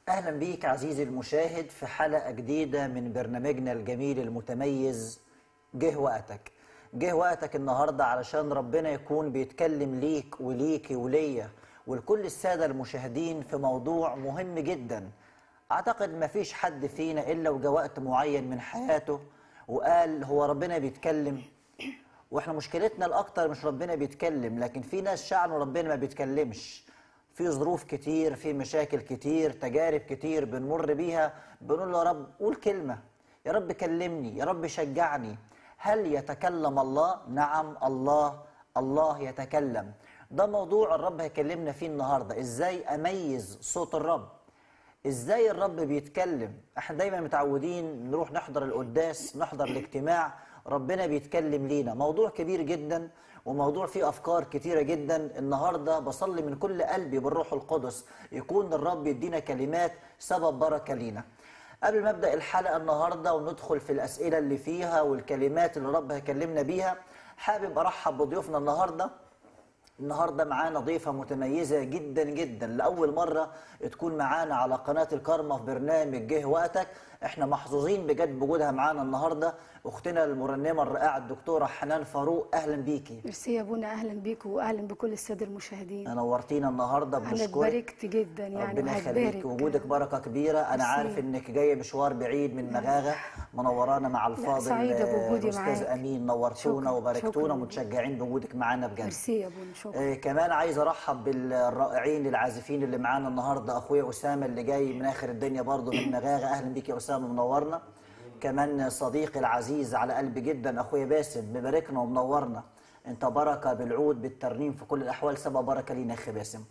أهلا بيك عزيزي المشاهد في حلقة جديدة من برنامجنا الجميل المتميز جه وقتك جه وقتك النهاردة علشان ربنا يكون بيتكلم ليك وليكي وليا ولكل السادة المشاهدين في موضوع مهم جدا أعتقد ما فيش حد فينا إلا وجا وقت معين من حياته وقال هو ربنا بيتكلم واحنا مشكلتنا الأكتر مش ربنا بيتكلم لكن في ناس شعن ربنا ما بيتكلمش في ظروف كتير في مشاكل كتير تجارب كتير بنمر بيها بنقول له يا رب قول كلمة يا رب كلمني يا رب شجعني هل يتكلم الله؟ نعم الله الله يتكلم ده موضوع الرب هيكلمنا فيه النهاردة ازاي اميز صوت الرب ازاي الرب بيتكلم احنا دايما متعودين نروح نحضر القداس نحضر الاجتماع ربنا بيتكلم لينا موضوع كبير جدا وموضوع فيه افكار كتيره جدا النهارده بصلي من كل قلبي بالروح القدس يكون الرب يدينا كلمات سبب بركه لينا قبل ما ابدا الحلقه النهارده وندخل في الاسئله اللي فيها والكلمات اللي الرب هيكلمنا بيها حابب ارحب بضيوفنا النهارده النهارده معانا ضيفه متميزه جدا جدا لاول مره تكون معانا على قناه الكرمه في برنامج جه وقتك احنا محظوظين بجد بوجودها معانا النهارده اختنا المرنمه الرائعه الدكتوره حنان فاروق اهلا بيكي ميرسي يا ابونا اهلا بيك واهلا بكل الساده المشاهدين نورتينا النهارده انا بنشكرك اتباركت جدا يعني ربنا يخليك وهتبارك وجودك بركه كبيره انا ميرسي. عارف انك جايه مشوار بعيد من مغاغه منورانا مع الفاضل سعيدة آه، بوجودي الاستاذ معاك. امين نورتونا شكراً، وباركتونا شكراً. ومتشجعين بوجودك معانا بجد ميرسي يا ابونا شكرا آه، كمان عايز ارحب بالرائعين العازفين اللي معانا النهارده اخويا اسامه اللي جاي من اخر الدنيا برضه من مغاغه اهلا بيك يا اسامه منورنا كمان صديقي العزيز على قلبي جدا اخويا باسم مباركنا ومنورنا انت بركه بالعود بالترنيم في كل الاحوال سبب بركه لينا يا اخي باسم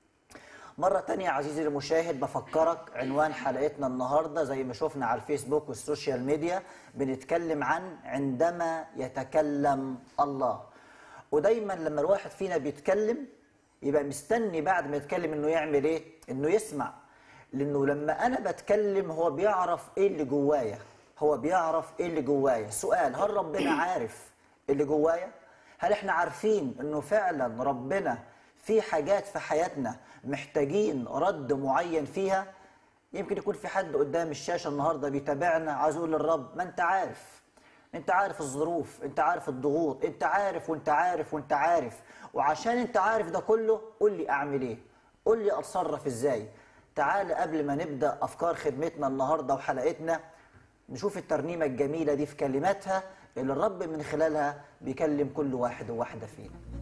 مرة تانية عزيزي المشاهد بفكرك عنوان حلقتنا النهاردة زي ما شفنا على الفيسبوك والسوشيال ميديا بنتكلم عن عندما يتكلم الله ودايما لما الواحد فينا بيتكلم يبقى مستني بعد ما يتكلم انه يعمل ايه انه يسمع لانه لما انا بتكلم هو بيعرف ايه اللي جوايا هو بيعرف ايه اللي جوايا سؤال هل ربنا عارف اللي جوايا هل احنا عارفين انه فعلا ربنا في حاجات في حياتنا محتاجين رد معين فيها يمكن يكون في حد قدام الشاشة النهاردة بيتابعنا عايز يقول للرب ما انت عارف انت عارف الظروف انت عارف الضغوط انت عارف وانت عارف وانت عارف وعشان انت عارف ده كله قول لي اعمل ايه قول لي اتصرف ازاي تعال قبل ما نبدأ افكار خدمتنا النهاردة وحلقتنا نشوف الترنيمة الجميلة دي في كلماتها اللي الرب من خلالها بيكلم كل واحد وواحدة فينا